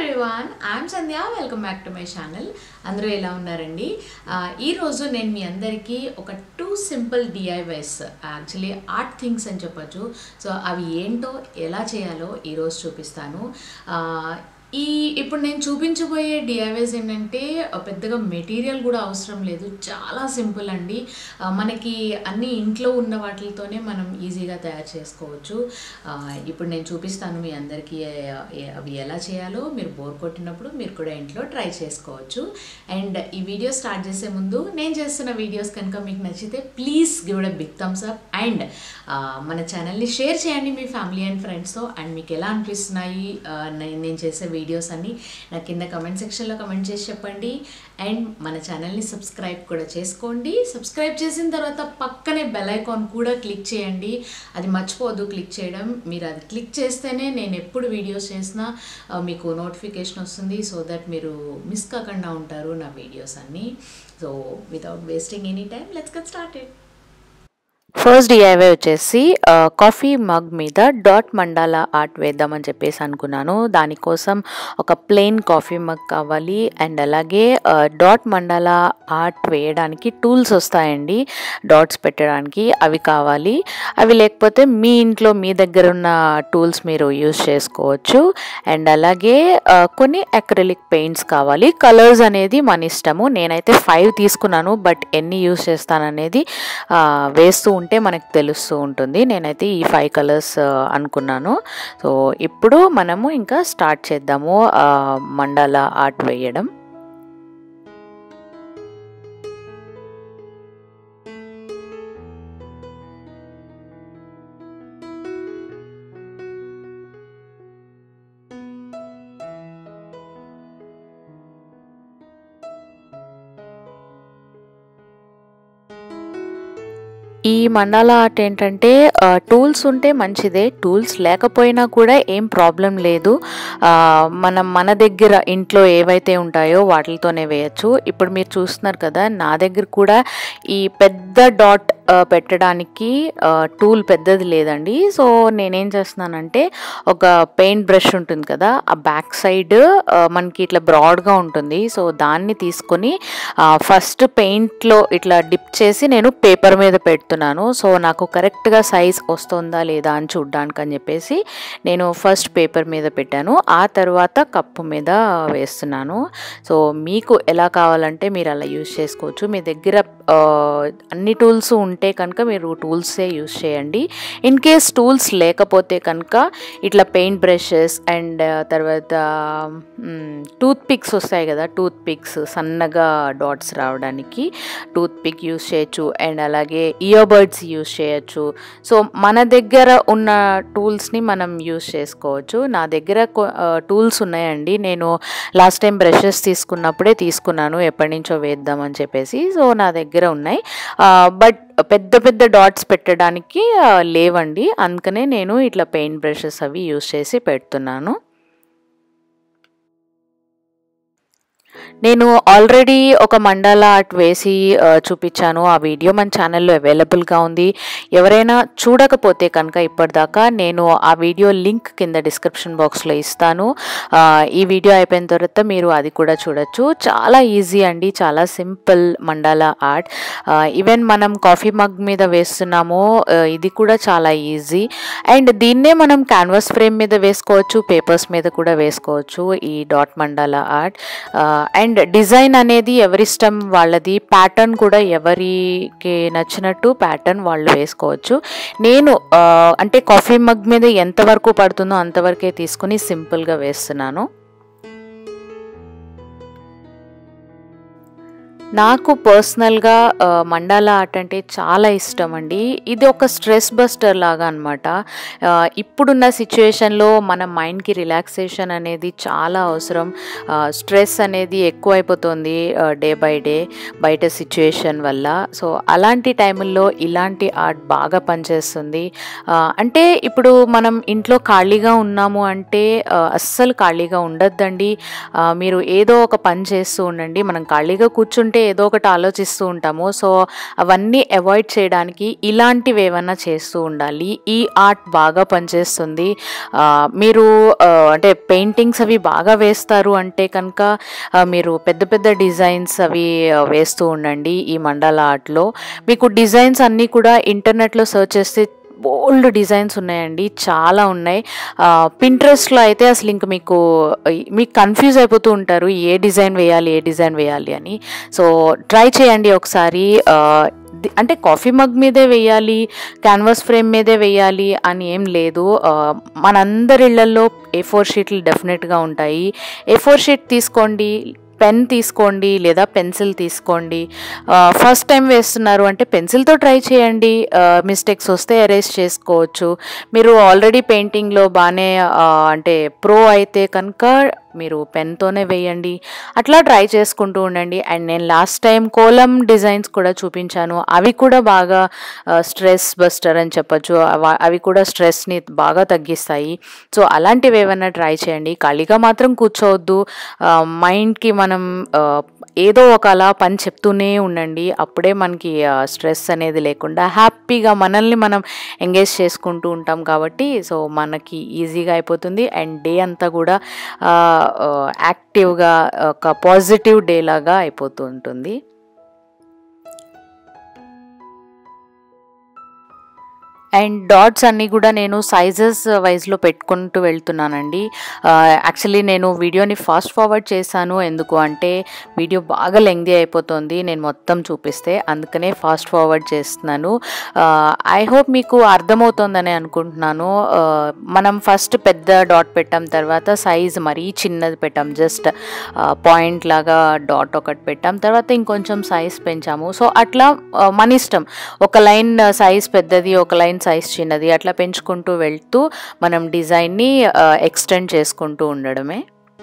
everyone I'm Sandhya welcome back to my channel అందరూ ఎలా ఉన్నారండి ఆ, ఈరోజు నేను మీ అందరికీ ఒక two simple DIYs actually art things అని చెప్పొచ్చు సో అవి ఏంటో ఎలా చేయాలో ఈరోజు చూపిస్తాను ఆ, ఈ ఇప్పుడు నేను చూపించబోయే డిఐవైస్ ఏంటంటే ఆ, పెద్దగా మెటీరియల్ కూడా అవసరం లేదు చాలా సింపుల్ అండి ఆ, మనకి అన్ని ఇంట్లో ఉన్న వాటితోనే మనం ఈజీగా తయారు చేసుకోవచ్చు ఆ, ఇప్పుడు నేను చూపిస్తాను మీ అందరికీ ఏ- ఏ- అవి ఎలా చేయాలో మీరు బోర్ కొట్టినప్పుడు మీరు కూడా ఇంట్లో ట్రై చేసుకోవచ్చు అండ్ ఈ వీడియో స్టార్ట్ చేసే ముందు నేను చేస్తున్న వీడియోస్ కనుక మీకు నచ్చితే please give a big thumbs up and మన ఛానల్ని షేర్ చేయండి మీ ఫ్యామిలీ అండ్ ఫ్రెండ్స్తో అండ్ మీకు ఎలా అనిపిస్తున్నాయి ఆ, నే- నేను చేసే వీడియోస్ అన్ని నా కింద కమెంట్ సెక్షన్లో కమెంట్ చేసి చెప్పండి అండ్ మన ఛానల్ని సబ్స్క్రైబ్ కూడా చేసుకోండి సబ్స్క్రైబ్ చేసిన తర్వాత పక్కనే బెల్ ఐకాన్ కూడా క్లిక్ చేయండి అది మర్చిపోవద్దు క్లిక్ చేయడం మీరు అది క్లిక్ చేస్తేనే నేను ఎప్పుడు వీడియోస్ చేసినా ఆ, మీకు నోటిఫికేషన్ వస్తుంది సో దట్ మీరు మిస్ కాకుండా ఉంటారు నా వీడియోస్ అన్నీ so without wasting any time let's get started first DIY వచ్చేసి ఆ, కాఫీ మగ్ మీద డాట్ మండాలా ఆర్ట్ వేద్దామని చెప్పేసి అనుకున్నాను దానికోసం ఒక ప్లెయిన్ కాఫీ మగ్ కావాలి అండ్ అలాగే ఆ, డాట్ మండాలా ఆర్ట్ వేయడానికి టూల్స్ వస్తాయండి డాట్స్ పెట్టడానికి అవి కావాలి అవి లేకపోతే మీ ఇంట్లో మీ దగ్గర ఉన్న టూల్స్ మీరు యూస్ చేసుకోవచ్చు అండ్ అలాగే ఆ, కొన్ని అక్రిలిక్ పెయింట్స్ కావాలి కలర్స్ అనేది మన ఇష్టము నేనైతే ఫైవ్ తీసుకున్నాను బట్ ఎన్ని యూస్ చేస్తాననేది ఆ, వేస్తూ ఉంటే మనకు తెలుస్తూ ఉంటుంది నేనైతే ఈ ఫైవ్ కలర్స్ అనుకున్నాను సో ఇప్పుడు మనము ఇంకా స్టార్ట్ చేద్దాము ఆ, మండల ఆర్ట్ వేయడం ఈ మండల ఆర్ట్ ఏంటంటే టూల్స్ ఉంటే మంచిదే టూల్స్ లేకపోయినా కూడా ఏం ప్రాబ్లం లేదు ఆ, మనం మన దగ్గర ఇంట్లో ఏవైతే ఉంటాయో వాటితోనే వేయచ్చు ఇప్పుడు మీరు చూస్తున్నారు కదా నా దగ్గర కూడా ఈ పెద్ద డాట్ ఆ, పెట్టడానికి ఆ, టూల్ పెద్దది లేదండి సో నేనేం చేస్తున్నానంటే ఒక పెయింట్ బ్రష్ ఉంటుంది కదా ఆ బ్యాక్ సైడ్ ఆ, మనకి ఇట్లా బ్రాడ్గా ఉంటుంది సో దాన్ని తీసుకొని ఆ, ఫస్ట్ పెయింట్లో ఇట్లా డిప్ చేసి నేను పేపర్ మీద పెడుతున్నాను సో నాకు కరెక్ట్గా సైజ్ వస్తుందా లేదా అని చూడ్డానికి అని చెప్పేసి నేను ఫస్ట్ పేపర్ మీద పెట్టాను ఆ తర్వాత కప్పు మీద వేస్తున్నాను సో మీకు ఎలా కావాలంటే మీరు అలా యూస్ చేసుకోవచ్చు మీ దగ్గర ఆ, అన్ని టూల్స్ ఉంటే కనుక మీరు టూల్సే యూస్ చేయండి ఇన్ కేస్ టూల్స్ లేకపోతే కనుక ఇట్లా పెయింట్ బ్రషెస్ అండ్ తర్వాత టూత్ పిక్స్ వస్తాయి కదా టూత్ పిక్స్ సన్నగా డాట్స్ రావడానికి టూత్ పిక్ యూస్ చేయొచ్చు అండ్ అలాగే ఇయర్ బడ్స్ యూస్ చేయొచ్చు సో మన దగ్గర ఉన్న టూల్స్ని మనం యూస్ చేసుకోవచ్చు నా దగ్గర టూల్స్ ఉన్నాయండి నేను లాస్ట్ టైం బ్రషెస్ తీసుకున్నప్పుడే తీసుకున్నాను ఎప్పటి నుంచో వేద్దామని చెప్పేసి సో నా దగ్గర ఉన్నాయి బట్ పెద్ద పెద్ద డాట్స్ పెట్టడానికి ఆ, లేవండి అందుకనే నేను ఇట్లా పెయింట్ బ్రషెస్ అవి యూస్ చేసి పెడుతున్నాను నేను ఆల్రెడీ ఒక మండల ఆర్ట్ వేసి ఆ, చూపించాను ఆ వీడియో మన ఛానల్లో అవైలబుల్గా ఉంది ఎవరైనా చూడకపోతే కనుక ఇప్పటిదాకా నేను ఆ వీడియో లింక్ కింద డిస్క్రిప్షన్ బాక్స్లో ఇస్తాను ఆ, ఈ వీడియో అయిపోయిన తర్వాత మీరు అది కూడా చూడొచ్చు చాలా ఈజీ అండి చాలా సింపుల్ మండల ఆర్ట్ ఈవెన్ మనం కాఫీ మగ్ మీద వేస్తున్నాము ఆ, ఇది కూడా చాలా ఈజీ అండ్ దీన్నే మనం క్యాన్వాస్ ఫ్రేమ్ మీద వేసుకోవచ్చు పేపర్స్ మీద కూడా వేసుకోవచ్చు ఈ డాట్ మండల ఆర్ట్ అండ్ డిజైన్ అనేది ఎవరిష్టం వాళ్ళది ప్యాటర్న్ కూడా ఎవరికి నచ్చినట్టు ప్యాటర్న్ వాళ్ళు వేసుకోవచ్చు నేను ఆ, అంటే కాఫీ మగ్ మీద ఎంతవరకు పడుతుందో అంతవరకే తీసుకుని సింపుల్గా వేస్తున్నాను నాకు పర్సనల్గా ఆ, మండాల ఆర్ట్ అంటే చాలా ఇష్టం అండి ఇది ఒక స్ట్రెస్ బస్టర్ లాగా అనమాట ఇప్పుడున్న సిచ్యువేషన్లో మన మైండ్కి రిలాక్సేషన్ అనేది చాలా అవసరం స్ట్రెస్ అనేది ఎక్కువైపోతుంది డే బై డే బయట సిచ్యువేషన్ వల్ల సో అలాంటి టైంల్లో ఇలాంటి ఆర్ట్ బాగా పనిచేస్తుంది ఆ, అంటే ఇప్పుడు మనం ఇంట్లో ఖాళీగా ఉన్నాము అంటే ఆ, అస్సలు ఖాళీగా ఉండొద్దండి ఆ, మీరు ఏదో ఒక పని చేస్తూ ఉండండి మనం ఖాళీగా కూర్చుంటే ఏదో ఒకటి ఆలోచిస్తూ ఉంటాము సో అవన్నీ అవాయిడ్ చేయడానికి ఇలాంటివి ఏమన్నా చేస్తూ ఉండాలి ఈ ఆర్ట్ బాగా పనిచేస్తుంది ఆ, మీరు ఆ, అంటే పెయింటింగ్స్ అవి బాగా వేస్తారు అంటే కనుక ఆ, మీరు పెద్ద పెద్ద డిజైన్స్ అవి ఆ, వేస్తూ ఉండండి ఈ మండల ఆర్ట్లో మీకు డిజైన్స్ అన్నీ కూడా ఇంటర్నెట్లో సెర్చ్ చేస్తే బోల్డ్ డిజైన్స్ ఉన్నాయండి చాలా ఉన్నాయి పింట్రెస్ట్లో అయితే అసలు ఇంక మీకు మీకు కన్ఫ్యూజ్ అయిపోతూ ఉంటారు ఏ డిజైన్ వేయాలి ఏ డిజైన్ వేయాలి అని సో ట్రై చేయండి ఒకసారి ఆ, ది- అంటే కాఫీ మగ్ మీదే వేయాలి క్యాన్వాస్ ఫ్రేమ్ మీదే వేయాలి అని ఏం లేదు ఆ, మనందరి ఇళ్లలో ఏ ఫోర్ షీట్లు డెఫినెట్గా ఉంటాయి ఏ ఫోర్ షీట్ తీసుకోండి పెన్ తీసుకోండి లేదా పెన్సిల్ తీసుకోండి ఫస్ట్ టైం వేస్తున్నారు అంటే పెన్సిల్తో ట్రై చేయండి మిస్టేక్స్ వస్తే ఎరేజ్ చేసుకోవచ్చు మీరు ఆల్రెడీ పెయింటింగ్లో బాగానే ఆ, అంటే ప్రో అయితే కనుక మీరు పెన్తోనే వేయండి అట్లా ట్రై చేసుకుంటూ ఉండండి అండ్ నేను లాస్ట్ టైం కోలం డిజైన్స్ కూడా చూపించాను అవి కూడా బాగా స్ట్రెస్ బస్టర్ అని చెప్పొచ్చు అవ- అవి కూడా స్ట్రెస్ని బాగా తగ్గిస్తాయి సో అలాంటివి ఏమైనా ట్రై చేయండి ఖాళీగా మాత్రం కూర్చోవద్దు మైండ్కి మనం ఆ, ఏదో ఒక అలా పని చెప్తూనే ఉండండి అప్పుడే మనకి స్ట్రెస్ అనేది లేకుండా హ్యాపీగా మనల్ని మనం ఎంగేజ్ చేసుకుంటూ ఉంటాం కాబట్టి సో మనకి ఈజీగా అయిపోతుంది అండ్ డే అంతా కూడా ఆ, ఆ, యాక్టివ్గా ఒక పాజిటివ్ డే లాగా అయిపోతూ ఉంటుంది అండ్ డాట్స్ అన్నీ కూడా నేను సైజెస్ వైజ్లో పెట్టుకుంటూ వెళ్తున్నానండి యాక్చువల్లీ నేను వీడియోని ఫాస్ట్ ఫార్వర్డ్ చేశాను ఎందుకు అంటే వీడియో బాగా లెంగ్దీ అయిపోతుంది నేను మొత్తం చూపిస్తే అందుకనే ఫాస్ట్ ఫార్వర్డ్ చేస్తున్నాను ఐ హోప్ మీకు అర్థమవుతోందని అనుకుంటున్నాను ఆ, మనం ఫస్ట్ పెద్ద డాట్ పెట్టాం తర్వాత సైజ్ మరీ చిన్నది పెట్టాం జస్ట్ పాయింట్ లాగా డాట్ ఒకటి పెట్టాం తర్వాత ఇంకొంచెం సైజ్ పెంచాము సో అట్లా ఆ, మన ఇష్టం ఒక లైన్ సైజ్ పెద్దది ఒక లైన్ సైజ్ చిన్నది అట్లా పెంచుకుంటూ వెళ్తూ మనం డిజైన్ని ఎక్స్టెండ్ చేసుకుంటూ ఉండడమే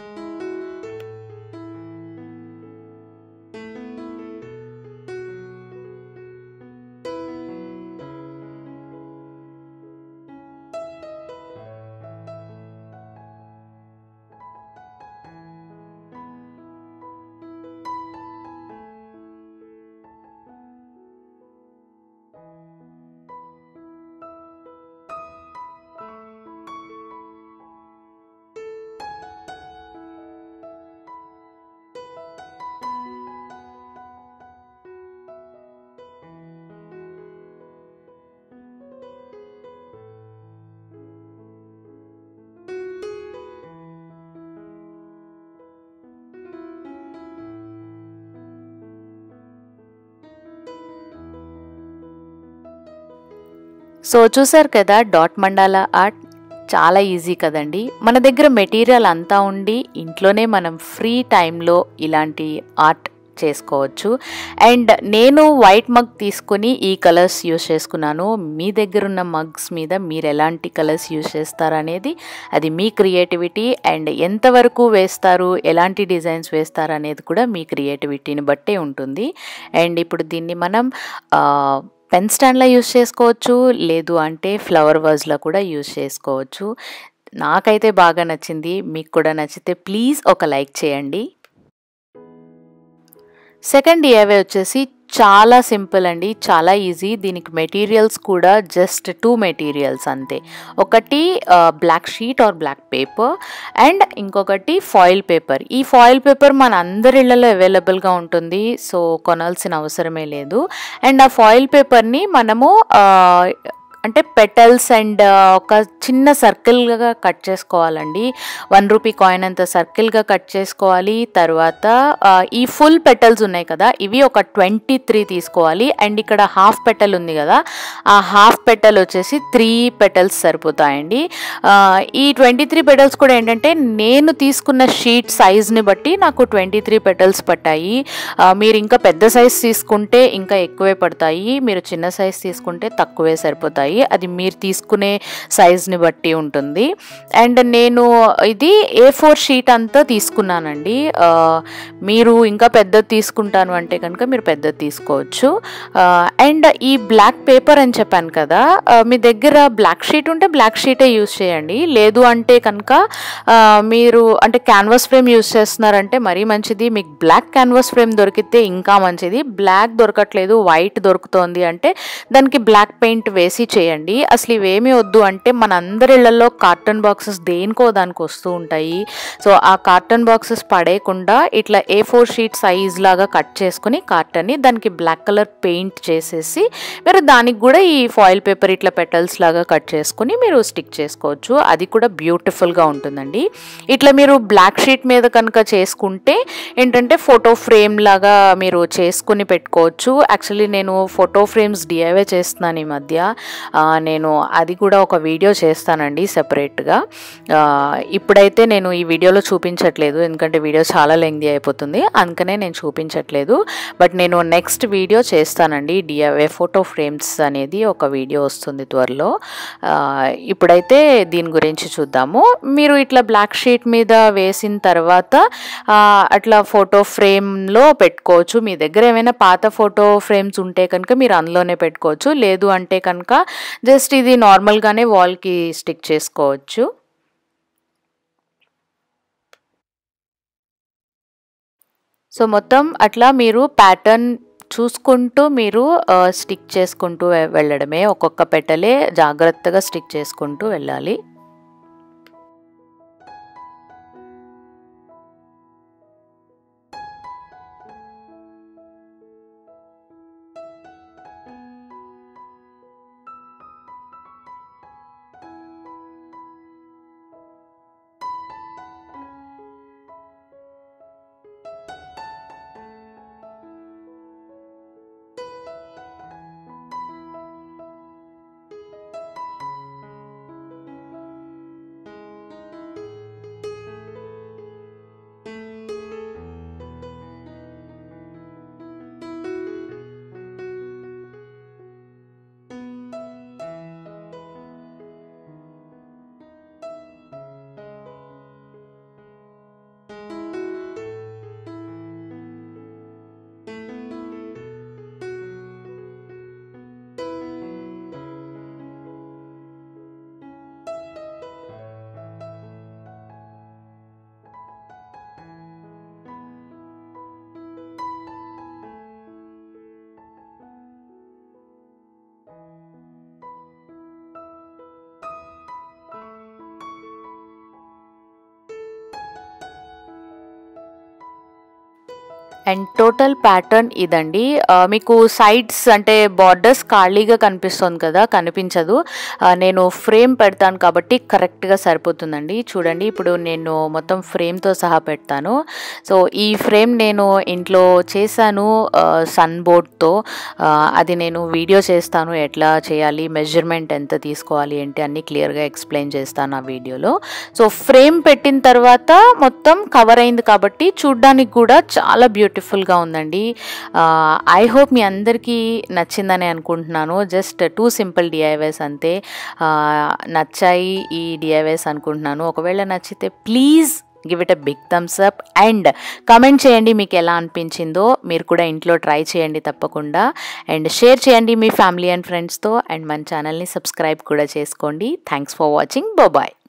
సో చూసారు కదా డాట్ మండాలా ఆర్ట్ చాలా ఈజీ కదండి మన దగ్గర మెటీరియల్ అంతా ఉండి ఇంట్లోనే మనం ఫ్రీ టైంలో ఇలాంటి ఆర్ట్ చేసుకోవచ్చు అండ్ నేను వైట్ మగ్ తీసుకుని ఈ కలర్స్ యూస్ చేసుకున్నాను మీ దగ్గర ఉన్న మగ్స్ మీద మీరు ఎలాంటి కలర్స్ యూస్ చేస్తారనేది అది మీ క్రియేటివిటీ అండ్ ఎంతవరకు వేస్తారు ఎలాంటి డిజైన్స్ వేస్తారు అనేది కూడా మీ క్రియేటివిటీని బట్టే ఉంటుంది అండ్ ఇప్పుడు దీన్ని మనం ఆ, పెన్ స్టాండ్లో యూస్ చేసుకోవచ్చు లేదు అంటే ఫ్లవర్ వాజ్లో కూడా యూస్ చేసుకోవచ్చు నాకైతే బాగా నచ్చింది మీకు కూడా నచ్చితే ప్లీజ్ ఒక లైక్ చేయండి సెకండ్ డిఐవే వచ్చేసి చాలా సింపుల్ అండి చాలా ఈజీ దీనికి మెటీరియల్స్ కూడా జస్ట్ టూ మెటీరియల్స్ అంతే ఒకటి black sheet or black paper and ఇంకొకటి ఫాయిల్ పేపర్ ఈ ఫాయిల్ పేపర్ మన అందరి ఇళ్లలో అవైలబుల్గా ఉంటుంది సో కొనాల్సిన అవసరమే లేదు అండ్ ఆ ఫాయిల్ పేపర్ని మనము ఆ, అంటే పెటల్స్ అండ్ ఒక చిన్న సర్కిల్గా కట్ చేసుకోవాలండి వన్ రూపీ కాయిన్ అంత సర్కిల్గా కట్ చేసుకోవాలి తర్వాత ఆ, ఈ ఫుల్ పెటల్స్ ఉన్నాయి కదా ఇవి ఒక ట్వంటీ త్రీ తీసుకోవాలి అండ్ ఇక్కడ హాఫ్ పెటల్ ఉంది కదా ఆ హాఫ్ పెటల్ వచ్చేసి త్రీ పెటల్స్ సరిపోతాయండి ఆ, ఈ ట్వంటీ త్రీ పెటల్స్ కూడా ఏంటంటే నేను తీసుకున్న షీట్ సైజ్ని బట్టి నాకు ట్వంటీ త్రీ పెటల్స్ పట్టాయి ఆ, మీరు ఇంకా పెద్ద సైజ్ తీసుకుంటే ఇంకా ఎక్కువే పడతాయి మీరు చిన్న సైజ్ తీసుకుంటే తక్కువే సరిపోతాయి ఉంటాయి అది మీరు తీసుకునే సైజ్ని బట్టి ఉంటుంది అండ్ నేను ఇది ఏ ఫోర్ షీట్ అంతా తీసుకున్నానండి ఆ, మీరు ఇంకా పెద్దది తీసుకుంటాను అంటే కనుక మీరు పెద్దది తీసుకోవచ్చు అండ్ ఈ బ్లాక్ పేపర్ అని చెప్పాను కదా ఆ, మీ దగ్గర బ్లాక్ షీట్ ఉంటే బ్లాక్ షీటే యూస్ చేయండి లేదు అంటే కనుక ఆ, మీరు అంటే క్యాన్వాస్ ఫ్రేమ్ యూస్ చేస్తున్నారంటే మరీ మంచిది మీకు బ్లాక్ క్యాన్వాస్ ఫ్రేమ్ దొరికితే ఇంకా మంచిది బ్లాక్ దొరకట్లేదు వైట్ దొరుకుతోంది అంటే దానికి బ్లాక్ పెయింట్ వేసి చేయండి అసలు ఇవేమీ వద్దు అంటే మన అందరి ఇళ్లలో కార్టన్ బాక్సెస్ దేనికో దానికి వస్తూ ఉంటాయి సో ఆ కార్టన్ బాక్సెస్ పడేయకుండా ఇట్లా ఏ ఫోర్ షీట్ సైజ్ లాగా కట్ చేసుకుని కార్టన్ని దానికి బ్లాక్ కలర్ పెయింట్ చేసేసి మీరు దానికి కూడా ఈ ఫాయిల్ పేపర్ ఇట్లా పెటల్స్ లాగా కట్ చేసుకుని మీరు స్టిక్ చేసుకోవచ్చు అది కూడా బ్యూటిఫుల్గా ఉంటుందండి ఇట్లా మీరు బ్లాక్ షీట్ మీద కనుక చేసుకుంటే ఏంటంటే ఫోటో ఫ్రేమ్ లాగా మీరు చేసుకుని పెట్టుకోవచ్చు యాక్చువల్లీ నేను ఫోటో ఫ్రేమ్స్ డిఐవే చేస్తున్నాను ఈ మధ్య ఆ, నేను అది కూడా ఒక వీడియో చేస్తానండి సెపరేట్గా ఇప్పుడైతే నేను ఈ వీడియోలో చూపించట్లేదు ఎందుకంటే వీడియో చాలా లెంగ్ది అయిపోతుంది అందుకనే నేను చూపించట్లేదు బట్ నేను నెక్స్ట్ వీడియో చేస్తానండి డిఐవే ఫోటో ఫ్రేమ్స్ అనేది ఒక వీడియో వస్తుంది త్వరలో ఆ, ఇప్పుడైతే దీని గురించి చూద్దాము మీరు ఇట్లా బ్లాక్ షీట్ మీద వేసిన తర్వాత ఆ, అట్లా ఫోటో ఫ్రేమ్లో పెట్టుకోవచ్చు మీ దగ్గర ఏమైనా పాత ఫోటో ఫ్రేమ్స్ ఉంటే కనుక మీరు అందులోనే పెట్టుకోవచ్చు లేదు అంటే కనుక జస్ట్ ఇది నార్మల్గానే వాల్కి స్టిక్ చేసుకోవచ్చు సో మొత్తం అట్లా మీరు ప్యాటర్న్ చూసుకుంటూ మీరు స్టిక్ చేసుకుంటూ వె- వెళ్ళడమే ఒక్కొక్క పెట్టలే జాగ్రత్తగా స్టిక్ చేసుకుంటూ వెళ్ళాలి అండ్ టోటల్ ప్యాటర్న్ ఇదండి ఆ, మీకు సైడ్స్ అంటే బార్డర్స్ ఖాళీగా కనిపిస్తుంది కదా కనిపించదు ఆ, నేను ఫ్రేమ్ పెడతాను కాబట్టి కరెక్ట్గా సరిపోతుందండి చూడండి ఇప్పుడు నేను మొత్తం ఫ్రేమ్తో సహా పెడతాను సో ఈ ఫ్రేమ్ నేను ఇంట్లో చేశాను సన్ బోర్డ్తో అది నేను వీడియో చేస్తాను ఎట్లా చేయాలి మెజర్మెంట్ ఎంత తీసుకోవాలి ఏంటి అన్నీ క్లియర్గా ఎక్స్ప్లెయిన్ చేస్తాను ఆ వీడియోలో సో ఫ్రేమ్ పెట్టిన తర్వాత మొత్తం కవర్ అయింది కాబట్టి చూడ్డానికి కూడా చాలా బ్యూటిఫుల్గా ఉందండి ఐ హోప్ మీ అందరికీ నచ్చిందని అనుకుంటున్నాను జస్ట్ టూ సింపుల్ డిఐవైస్ అంతే ఆ, నచ్చాయి ఈ డిఐవైస్ అనుకుంటున్నాను ఒకవేళ నచ్చితే please give it a big thumbs up and comment చేయండి మీకు ఎలా అనిపించిందో మీరు కూడా ఇంట్లో ట్రై చేయండి తప్పకుండా అండ్ షేర్ చేయండి మీ ఫ్యామిలీ అండ్ ఫ్రెండ్స్తో అండ్ మన ఛానల్ని సబ్స్క్రైబ్ కూడా చేసుకోండి థ్యాంక్స్ ఫర్ వాచింగ్ బాయ్